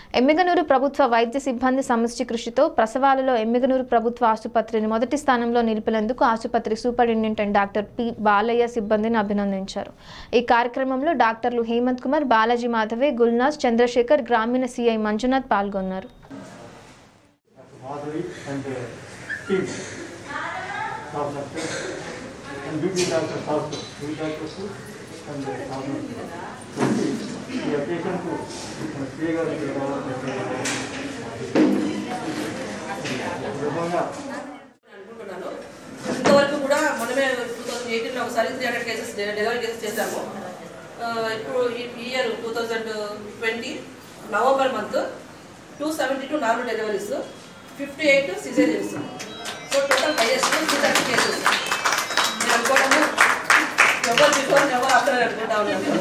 ఎమ్మిగనూరు ప్రభుత్వ వైద్య సిబ్బంది సమష్టి కృషితో ప్రసవాలలో ఎమ్మిగనూరు ప్రభుత్వ ఆసుపత్రిని మొదటి స్థానంలో నిలిపినందుకు ఆసుపత్రి సూపరింటెండెంట్ డాక్టర్ పి బాలయ్య సిబ్బందిని అభినందించారు ఈ కార్యక్రమంలో డాక్టర్లు హేమంత్ కుమార్ బాలాజీ మాధవే గుల్నాజ్ చంద్రశేఖర్ గ్రామీణ సిఐ మంజునాథ్ పాల్గొన్నారు Madhavi and uh, team of doctors and duty doctors also, duty doctors and uh, doctors. ఈ అకేషన్ కు మన శ్రీ గారికి విధంగా అనుకుంటున్నాను ఇంతవరకు కూడా మనమే టూ థౌజండ్ ఎయిటీన్లో ఒకసారి three hundred cases delivery cases చేశాము ఆ, ఇప్పుడు ఈ year two thousand twenty November month two seventy two normal deliveries fifty eight caesareans so total highest three thirty cases నేను అనుకోవడము ఎవరు బిఫోర్ ఎవరు ఆఫ్టర్ అనుకుంటా ఉన్నాను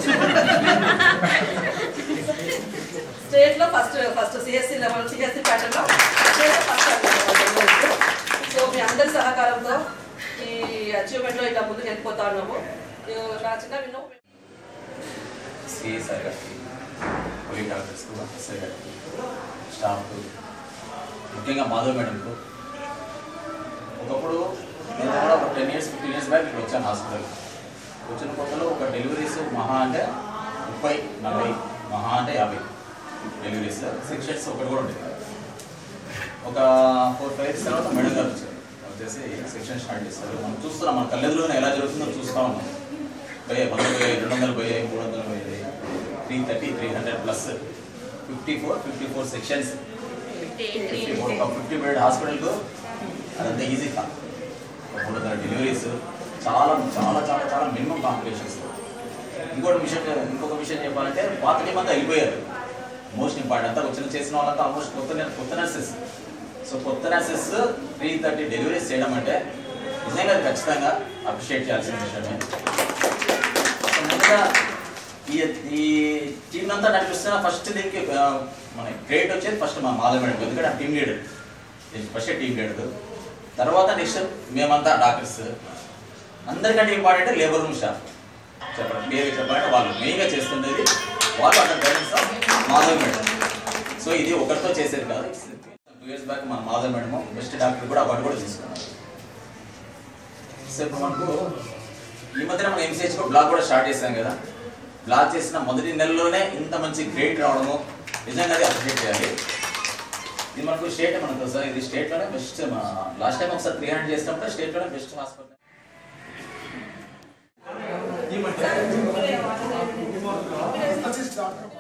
స్టేట్లో first first CSC level CSC ప్యాటర్న్లో స్టేట్లో ఫస్ట్ సో మీ అందరి సహకారంతో ఈ అచీవ్మెంట్లో ఇట్లా ముందుకు వెళ్ళిపోతా ఉన్నాము ఈ నా చిన్న విన్నో సిఎస్ఆర్ గారికి పోలీస్ డాక్టర్స్కు ఎస్ఐ గారికి స్టాఫ్కు ముఖ్యంగా మాధవ్ మేడంకు ఒకప్పుడు నేను కూడా ఒక ten years fifteen years back ఇక్కడ వచ్చాను హాస్పిటల్ వచ్చిన కొత్తలో ఒక డెలివరీస్ మహా అంటే ముప్పై నలభై మహా అంటే యాభై డెలివరీస్ సెక్షన్స్ ఒకటి కూడా ఉండేది ఒక ఫోర్ ఫైవ్ ఇయర్స్ తర్వాత మేడం గారు వచ్చారు వచ్చేసి సెక్షన్ స్టార్ట్ చేస్తారు మనం చూస్తున్నాం మన కళ్ళెదురుగానే ఎలా జరుగుతుందో చూస్తూ ఉన్నాం పోయాయి వంద పోయాయి రెండు వందలు పోయాయి మూడు వందలు పోయాయి three thirty three hundred plus fifty four fifty four sections fifty four ఒక ఫిఫ్టీ బెడ్ హాస్పిటల్కు అదంతా ఈజీ కాదు ఒక మూడు వందల డెలివరీస్ చాలా చాలా చాలా చాలా మినిమం కాంప్లికేషన్స్ ఇంకోటి విషయం ఇంకొక విషయం చెప్పాలంటే పాత టీం అంతా వెళ్ళిపోయారు మోస్ట్ ఇంపార్టెంట్ అంతా వచ్చిన చేసిన వాళ్ళంతా ఆల్మోస్ట్ కొత్త నే- కొత్త నర్సెస్ సో కొత్త నర్సెస్ త్రీ థర్టీ డెలివరీస్ చేయడం అంటే నిజంగా అది ఖచ్చితంగా అప్రిషియేట్ చేయాల్సిన విషయమే సో ముందుగా ఈ ఈ టీం అంతా నడిపిస్తున్న ఫస్ట్ దీనికి ఆ, మన క్రెడిట్ వచ్చేది ఫస్ట్ మా మాధవ్ మేడం ఎందుకంటే team leader first team leader తర్వాత నెక్స్ట్ మేమంతా డాక్టర్స్ అందరికంటే ఇంపార్టెంట్ లేబర్ రూమ్ స్టాఫ్ చెప్పండి క్లియర్గా చెప్పాలంటే వాళ్ళు మెయిన్గా చేస్తుండేది వాళ్ళు under guidance of Madhav madam so ఇది ఒకరితో చేసేది కాదు టూ ఇయర్స్ బ్యాక్ మన మాధవ్ మేడం బెస్ట్ డాక్టర్ కూడా అవార్డు కూడా తీసుకున్నారు సో ఇప్పుడు మనకు ఈ మధ్యన మన ఎంసీహెచ్ బ్లాక్ కూడా స్టార్ట్ చేశాం కదా బ్లాక్ చేసిన మొదటి నెలలోనే ఇంత మంచి గ్రేడ్ రావడము నిజంగా అది అప్డేట్ చేయాలి ఇది మనకు స్టేట్ మనకు సార్ ఇది స్టేట్లోనే బెస్ట్ లాస్ట్ టైం ఒకసారి త్రీ హండ్రెడ్ చేసినప్పుడు స్టేట్లోనే బెస్ట్ హాస్పిటల్ Assist doctor.